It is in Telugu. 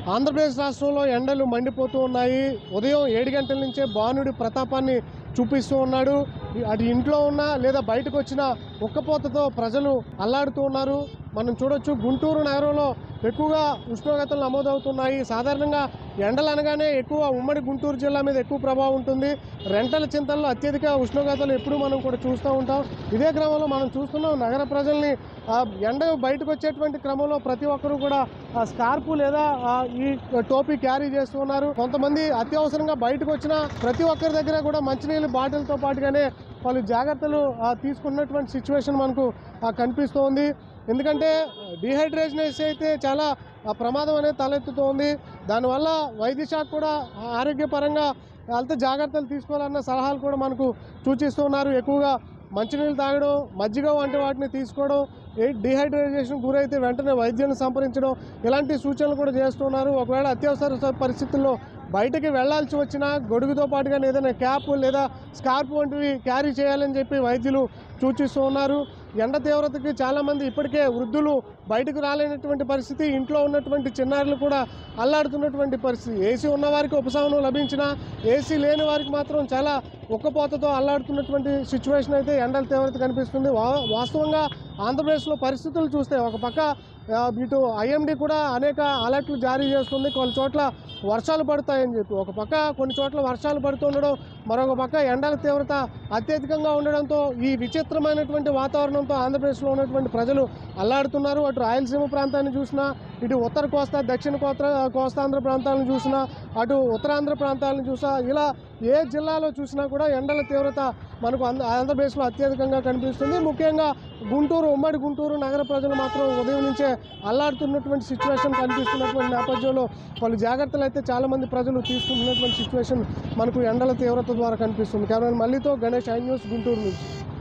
ఆంధ్రప్రదేశ్ రాష్ట్రంలో ఎండలు మండిపోతూ ఉన్నాయి ఉదయం ఏడు గంటల నుంచే భానుడి ప్రతాపాన్ని చూపిస్తూ ఉన్నాడు అటు ఇంట్లో ఉన్నా లేదా బయటకు వచ్చిన ఉక్కపోతతో ప్రజలు అల్లాడుతూ ఉన్నారు మనం చూడొచ్చు గుంటూరు నగరంలో ఎక్కువగా ఉష్ణోగ్రతలు నమోదవుతున్నాయి సాధారణంగా ఎండలు అనగానే ఎక్కువ ఉమ్మడి గుంటూరు జిల్లా మీద ఎక్కువ ప్రభావం ఉంటుంది రెంటల చింతల్లో అత్యధిక ఉష్ణోగ్రతలు ఎప్పుడు మనం కూడా చూస్తూ ఉంటాం ఇదే క్రమంలో మనం చూస్తున్నాం నగర ప్రజల్ని ఆ, ఎండ బయటకు వచ్చేటువంటి క్రమంలో ప్రతి ఒక్కరూ కూడా ఆ స్కార్పు లేదా ఆ, ఈ టోపీ క్యారీ చేస్తూ ఉన్నారు కొంతమంది అత్యవసరంగా బయటకు వచ్చిన ప్రతి ఒక్కరి దగ్గర కూడా మంచినీళ్ళ బాటిల్తో పాటుగానే వాళ్ళు జాగ్రత్తలు ఆ, తీసుకున్నటువంటి సిచ్యువేషన్ మనకు ఆ, కనిపిస్తోంది ఎందుకంటే డిహైడ్రేషన్ అయితే చాలా ఆ, ప్రమాదం అనేది తలెత్తుతోంది దానివల్ల వైద్య శాఖ కూడా ఆరోగ్యపరంగా హెల్త్ జాగ్రత్తలు తీసుకోవాలన్న సలహాలు కూడా మనకు సూచిస్తున్నారు ఎక్కువగా మంచినీళ్ళు తాగడం మజ్జిగ వంటి వాటిని తీసుకోవడం ఏ డిహైడ్రేషన్ గురైతే వెంటనే వైద్యాన్ని సంప్రదించడం ఇలాంటి సూచనలు కూడా చేస్తున్నారు ఒకవేళ అత్యవసర స- పరిస్థితుల్లో బయటకి వెళ్లాల్సి వచ్చినా గొడుగుతో పాటుగా ఏదైనా క్యాప్ లేదా స్కార్ప్ వంటివి క్యారీ చేయాలని చెప్పి వైద్యులు సూచిస్తూ ఉన్నారు ఎండ తీవ్రతకి చాలామంది ఇప్పటికే వృద్ధులు బయటకు రాలేనటువంటి పరిస్థితి ఇంట్లో ఉన్నటువంటి చిన్నారులు కూడా అల్లాడుతున్నటువంటి పరిస్థితి ఏసీ ఉన్న వారికి ఉపశమనం లభించినా ఏసీ లేని వారికి మాత్రం చాలా ఉక్కపోతతో అల్లాడుతున్నటువంటి సిచ్యువేషన్ అయితే ఎండల తీవ్రత కనిపిస్తుంది వా- వాస్తవంగా ఆంధ్రప్రదేశ్లో పరిస్థితులు చూస్తే ఒక పక్క ఆ, ఇటు ఐఎండి కూడా అనేక అలర్ట్లు జారీ చేస్తుంది కొన్ని చోట్ల వర్షాలు పడతాయని చెప్పి ఒక పక్క కొన్ని చోట్ల వర్షాలు పడుతుండడం మరొక పక్క ఎండల తీవ్రత అత్యధికంగా ఉండడంతో ఈ విచిత్రమైనటువంటి వాతావరణంతో ఆంధ్రప్రదేశ్లో ఉన్నటువంటి ప్రజలు అల్లాడుతున్నారు అటు రాయలసీమ ప్రాంతాన్ని చూసినా ఇటు ఉత్తర కోస్తా దక్షిణ కోస్తా కోస్తాంధ్ర ప్రాంతాలను చూసినా అటు ఉత్తరాంధ్ర ప్రాంతాలను చూసా ఇలా ఏ జిల్లాలో చూసినా కూడా ఎండల తీవ్రత మనకు ఆంధ్ర ఆంధ్రప్రదేశ్లో అత్యధికంగా కనిపిస్తుంది ముఖ్యంగా గుంటూరు ఉమ్మడి గుంటూరు నగర ప్రజలు మాత్రం ఉదయం నుంచే అల్లాడుతున్నటువంటి సిచ్యువేషన్ కనిపిస్తున్నటువంటి నేపథ్యంలో పలు జాగ్రత్తలు అయితే చాలామంది ప్రజలు తీసుకుంటున్నటువంటి సిచ్యువేషన్ మనకు ఎండల తీవ్రత ద్వారా కనిపిస్తుంది కేవలం మళ్ళీతో గణేష్ ఐ న్యూస్ గుంటూరు నుంచి